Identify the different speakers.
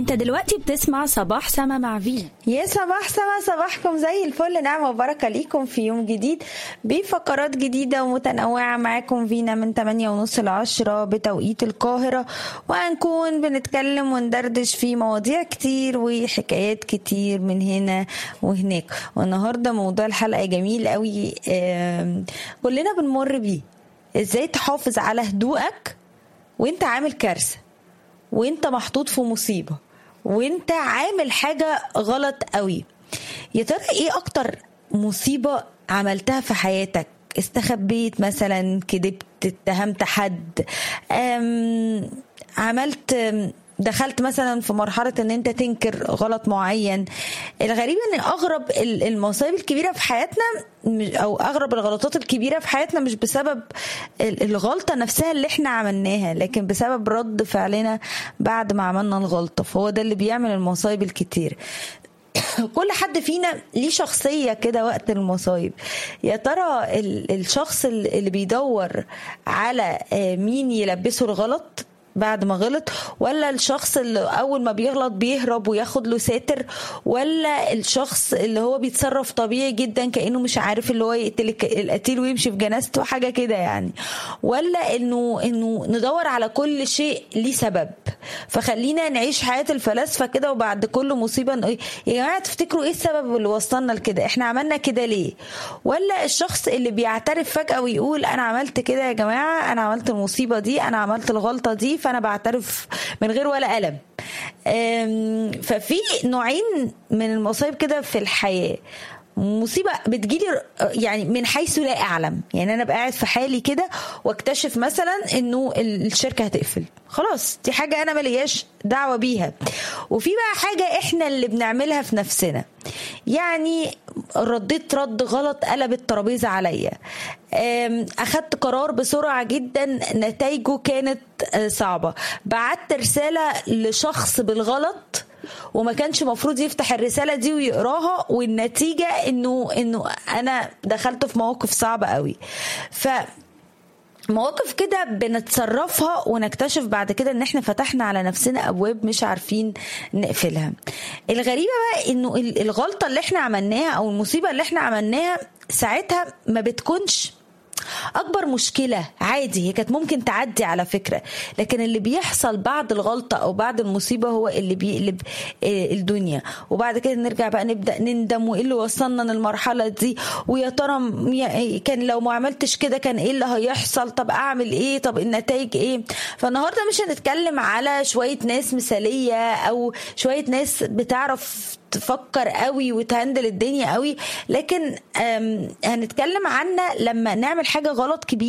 Speaker 1: انت دلوقتي بتسمع صباح سما مع فينا
Speaker 2: يا صباح سما صباحكم زي الفل نعمة وبركة ليكم في يوم جديد بفقرات جديدة ومتنوعة معاكم فينا من 8 ونص ل 10 بتوقيت القاهرة وهنكون بنتكلم وندردش في مواضيع كتير وحكايات كتير من هنا وهناك والنهاردة موضوع الحلقة جميل قوي آم، كلنا بنمر بيه ازاي تحافظ على هدوءك وانت عامل كارثة وانت محطوط في مصيبة وانت عامل حاجة غلط قوي يا ترى ايه اكتر مصيبة عملتها في حياتك استخبيت مثلا كدبت اتهمت حد أم عملت أم، دخلت مثلا في مرحلة ان انت تنكر غلط معين الغريب ان اغرب ال- المصايب الكبيرة في حياتنا مش- او اغرب الغلطات الكبيرة في حياتنا مش بسبب ال- الغلطة نفسها اللي احنا عملناها لكن بسبب رد فعلنا بعد ما عملنا الغلطة فهو ده اللي بيعمل المصايب الكتير كل حد فينا ليه شخصية كده وقت المصايب يا ترى ال- الشخص ال- اللي بيدور على آه، مين يلبسه الغلط بعد ما غلط ولا الشخص اللي اول ما بيغلط بيهرب وياخد له ساتر ولا الشخص اللي هو بيتصرف طبيعي جدا كانه مش عارف اللي هو يقتل الك- القتيل ويمشي في جنازته حاجه كده يعني ولا انه انه ندور على كل شيء ليه سبب فخلينا نعيش حياه الفلاسفه كده وبعد كل مصيبه نقول يا جماعه تفتكروا ايه السبب اللي وصلنا لكده احنا عملنا كده ليه ولا الشخص اللي بيعترف فجاه ويقول انا عملت كده يا جماعه انا عملت المصيبه دي انا عملت الغلطه دي فانا بعترف من غير ولا قلم أم، ففي نوعين من المصايب كده في الحياه مصيبة بتجيلي يعني من حيث لا أعلم يعني أنا بقى قاعد في حالي كده واكتشف مثلا إنه الشركة هتقفل خلاص دي حاجة أنا ملياش دعوة بيها وفي بقى حاجة إحنا اللي بنعملها في نفسنا يعني رديت رد غلط قلب الترابيزة عليا أم، أخدت قرار بسرعة جدا نتائجه كانت آه، صعبة بعت رسالة لشخص بالغلط وما كانش مفروض يفتح الرساله دي ويقراها والنتيجه انه انه انا دخلت في مواقف صعبه قوي ف مواقف كده بنتصرفها ونكتشف بعد كده ان احنا فتحنا على نفسنا ابواب مش عارفين نقفلها الغريبه بقى انه ال- الغلطه اللي احنا عملناها او المصيبه اللي احنا عملناها ساعتها ما بتكونش اكبر مشكله عادي هي كانت ممكن تعدي على فكره لكن اللي بيحصل بعد الغلطه او بعد المصيبه هو اللي بيقلب آه، الدنيا وبعد كده نرجع بقى نبدا نندم وايه اللي وصلنا للمرحله دي ويا ترى م- يا- كان لو ما عملتش كده كان ايه اللي هيحصل طب اعمل ايه طب النتائج ايه فالنهارده مش هنتكلم على شويه ناس مثاليه او شويه ناس بتعرف تفكر قوي وتهندل الدنيا قوي لكن آم، هنتكلم عنها لما نعمل حاجه غلط كبير